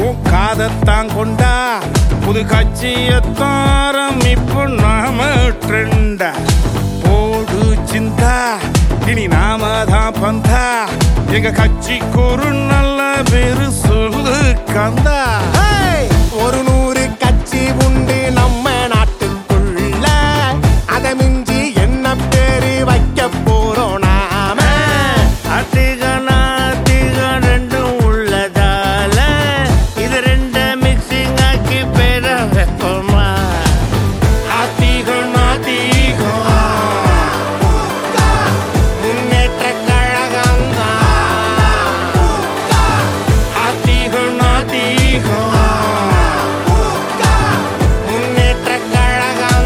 உன் காதத்தான் கொண்டா புது கட்சியத்தாரம் இப்போ நாம ட்ரெண்டா போடு சிந்தா இனி நாம தான் பந்தா எங்க கட்சிக்கு ஒரு நல்ல பேரு சொல்லு கந்தா ஹேய்! ஒரு நூறு கட்சி உண்டு நம்ம நாட்டுக்குள்ள அதை மிஞ்சி என்ன பேரு வைக்க போறோம் நாம அத்திகனா அத்திகம் ரெண்டும் உள்ளதால இது ரெண்ட மிக்சிங் ஆக்கி பேர வைப்போமா அதிகம் அதிகம் முன்னேற்ற கழகம் அதிகம் அதிகம் முன்னேற்ற கழகம்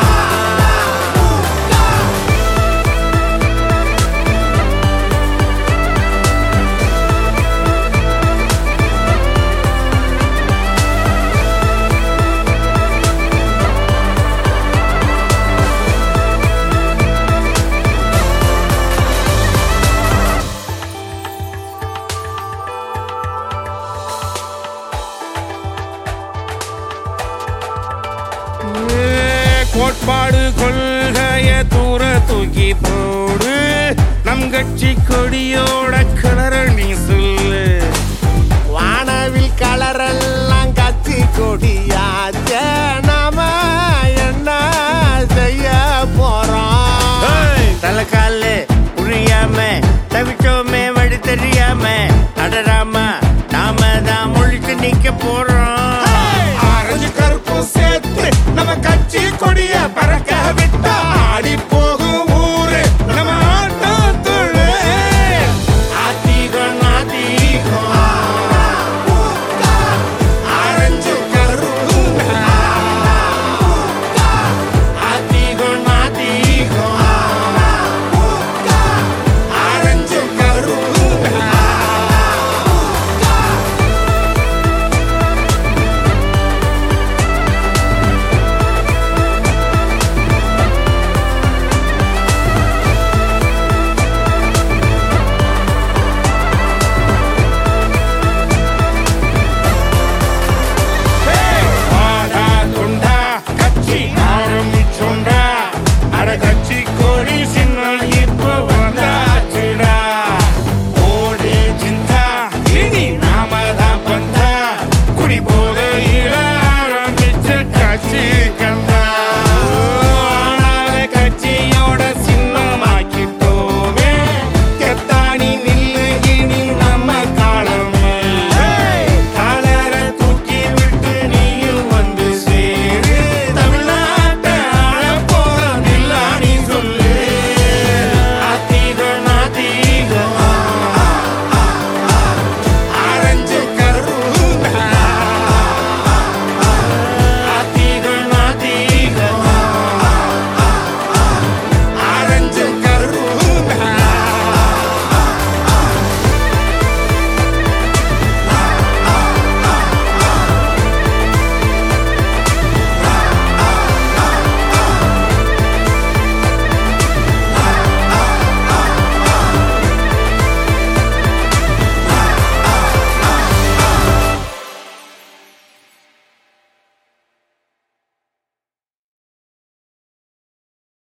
ஏ, கோட்பாடு கொள்கைய தூர தூக்கி போடு நம் கட்சி கொடியோட கிளற நீ சொல்லு வானவில் கலரெல்லாம் கத்தி கொடியாச்ச நாம என்ன செய்ய போறோம் தலைக்கா